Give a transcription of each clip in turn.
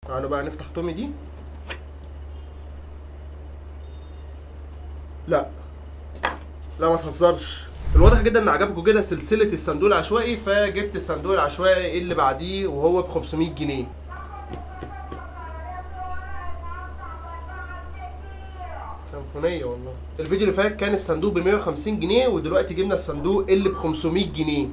تعالوا بقى نفتح تومي دي لا لا ما تهزرش الواضح جدا ان عجبكم كده سلسله الصندوق العشوائي فجبت الصندوق العشوائي اللي بعديه وهو ب 500 جنيه سيمفونيه والله الفيديو اللي فات كان الصندوق ب 150 جنيه ودلوقتي جبنا الصندوق اللي ب 500 جنيه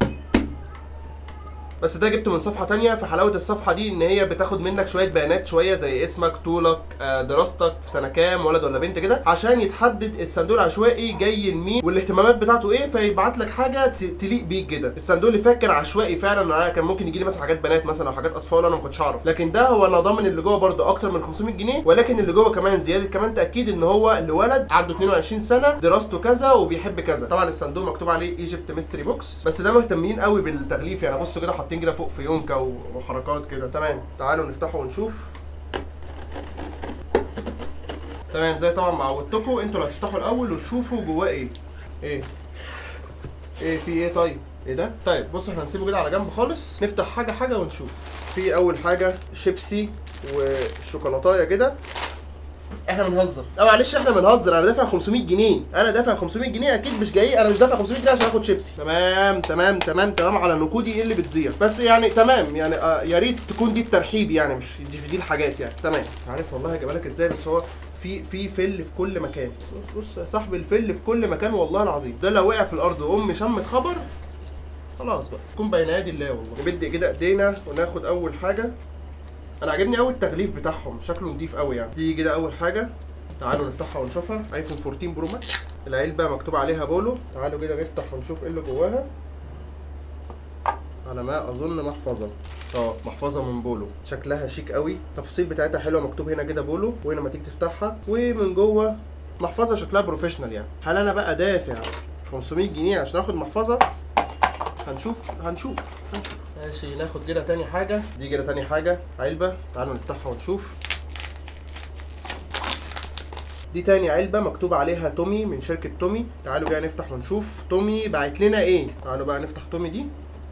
بس ده جبته من صفحه تانية فحلاوه الصفحه دي ان هي بتاخد منك شويه بيانات شويه زي اسمك طولك آه، دراستك في سنه كام ولد ولا بنت كده عشان يتحدد الصندوق العشوائي جاي لمين والاهتمامات بتاعته ايه فيبعت لك حاجه ت- تليق بيك كده الصندوق اللي فات كان عشوائي فعلا أنا كان ممكن يجي لي مثلا حاجات بنات مثلا او حاجات اطفال انا ما كنتش اعرف لكن ده هو انا ضامن اللي جوه برده اكتر من 500 جنيه ولكن اللي جوه كمان زياده كمان تاكيد ان هو لولد عنده 22 سنه دراسته كذا وبيحب كذا طبعا الصندوق مكتوب عليه ايجيبت ميستري بوكس بس ده مهتمين قوي بالتغليف يعني بصوا كده حاطين كده فوق فيونكه و- وحركات كده تمام تعالوا نفتحه ونشوف تمام زي طبعا ما عودتكم انتوا اللي هتفتحوا الاول وتشوفوا جواه ايه ايه ايه في ايه طيب ايه ده طيب بص احنا هنسيبه كده على جنب خالص نفتح حاجه حاجه ونشوف في اول حاجه شيبسي وشوكولاتايه كده احنا بنهزر لا معلش احنا بنهزر انا دافع 500 جنيه انا دافع 500 جنيه اكيد مش جاي انا مش دافع 500 جنيه عشان اخد شيبسي تمام تمام تمام تمام على نقودي ايه اللي بتضيع بس يعني تمام يعني آه يا ريت تكون دي الترحيب يعني مش دي, دي الحاجات يعني تمام عارف والله هجيبها لك ازاي بس هو في في فل في كل مكان بص بص يا صاحبي الفل في كل مكان والله العظيم ده لو وقع في الارض وامي شمت خبر خلاص بقى تكون بين يدي الله والله نمد كده ايدينا وناخد اول حاجه انا عاجبني قوي التغليف بتاعهم شكله نضيف قوي يعني دي كده اول حاجه تعالوا نفتحها ونشوفها ايفون 14 برو ماكس العلبه مكتوب عليها بولو تعالوا كده نفتح ونشوف ايه اللي جواها على ما اظن محفظه اه محفظه من بولو شكلها شيك قوي التفاصيل بتاعتها حلوه مكتوب هنا كده بولو وهنا لما تيجي تفتحها ومن جوه محفظه شكلها بروفيشنال يعني هل انا بقى دافع 500 جنيه عشان اخد محفظه هنشوف هنشوف هنشوف ماشي ناخد كده تاني حاجة دي كده تاني حاجة علبة تعالوا نفتحها ونشوف دي تاني علبة مكتوب عليها تومي من شركة تومي تعالوا بقى نفتح ونشوف تومي بعت لنا ايه تعالوا بقى نفتح تومي دي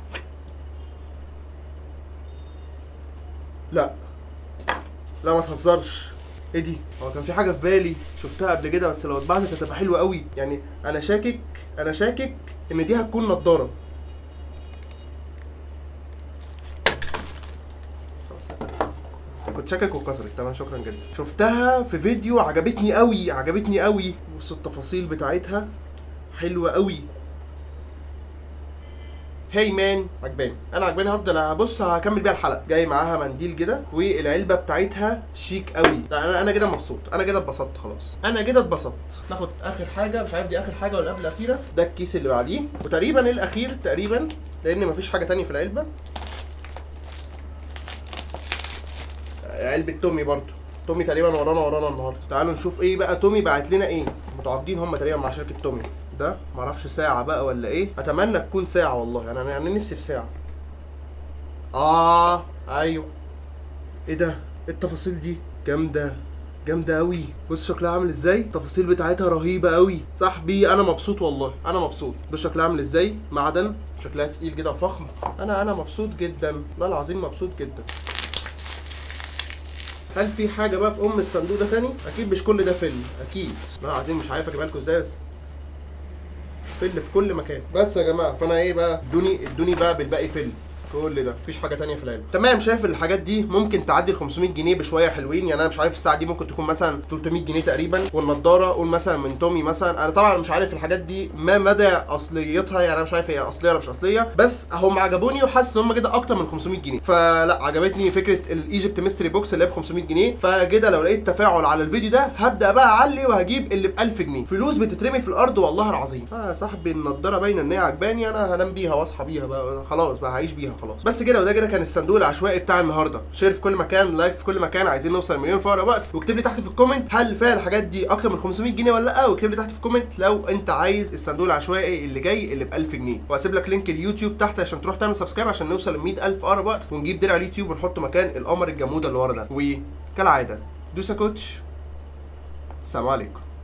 لا لا ما تهزرش ايه دي هو كان في حاجه في بالي شفتها قبل كده بس لو اتبعتت هتبقى حلوه قوي يعني انا شاكك انا شاكك ان دي هتكون نضاره كنت شاكك واتكسرت تمام شكرا جدا شفتها في فيديو عجبتني قوي عجبتني قوي بص التفاصيل بتاعتها حلوه قوي هاي مان عجباني انا عجباني هفضل ابص هكمل بيها الحلقه جاي معاها منديل كده والعلبه بتاعتها شيك قوي لا انا انا كده مبسوط انا كده اتبسطت خلاص انا كده اتبسطت ناخد اخر حاجه مش عارف دي اخر حاجه ولا قبل الاخيره ده الكيس اللي بعديه وتقريبا الاخير تقريبا لان مفيش حاجه تانية في العلبه علبه تومي برضو تومي تقريبا ورانا ورانا النهارده تعالوا نشوف ايه بقى تومي بعت لنا ايه متعاقدين هم تقريبا مع شركه تومي ده معرفش ساعه بقى ولا ايه اتمنى تكون ساعه والله انا يعني نفسي في ساعه اه ايوه ايه ده إيه التفاصيل دي جامده جامده قوي بص شكلها عامل ازاي التفاصيل بتاعتها رهيبه قوي صاحبي انا مبسوط والله انا مبسوط بص شكلها عامل ازاي معدن شكلها تقيل كده وفخم انا انا مبسوط جدا لا العظيم مبسوط جدا هل في حاجه بقى في ام الصندوق ده تاني اكيد مش كل ده فيلم اكيد لا العظيم مش عارف اجيبها لكم ازاي بس فل في كل مكان بس يا جماعه فانا ايه بقى ادوني ادوني بقى بالباقي فل كل ده مفيش حاجه تانية في العلبه تمام شايف الحاجات دي ممكن تعدي ال 500 جنيه بشويه حلوين يعني انا مش عارف الساعه دي ممكن تكون مثلا 300 جنيه تقريبا والنضاره قول مثلا من تومي مثلا انا طبعا مش عارف الحاجات دي ما مدى اصليتها يعني انا مش عارف هي اصليه ولا مش اصليه بس هم عجبوني وحاسس ان هم كده اكتر من 500 جنيه فلا عجبتني فكره الايجيبت ميستري بوكس اللي هي ب 500 جنيه فكده لو لقيت تفاعل على الفيديو ده هبدا بقى اعلي وهجيب اللي ب 1000 جنيه فلوس بتترمي في الارض والله العظيم اه يا صاحبي النضاره باينه ان هي عجباني انا هنام بيها واصحى بيها بقى خلاص بقى هعيش بيها خلاص بس كده وده كده كان الصندوق العشوائي بتاع النهارده شير في كل مكان لايك في كل مكان عايزين نوصل مليون في اقرب وقت واكتب لي تحت في الكومنت هل فعلا الحاجات دي اكتر من 500 جنيه ولا لا واكتب لي تحت في الكومنت لو انت عايز الصندوق العشوائي اللي جاي اللي ب 1000 جنيه وهسيب لك لينك اليوتيوب تحت عشان تروح تعمل سبسكرايب عشان نوصل ل 100000 في اقرب وقت ونجيب درع اليوتيوب ونحطه مكان القمر الجموده اللي ورا ده وكالعاده دوسا كوتش السلام عليكم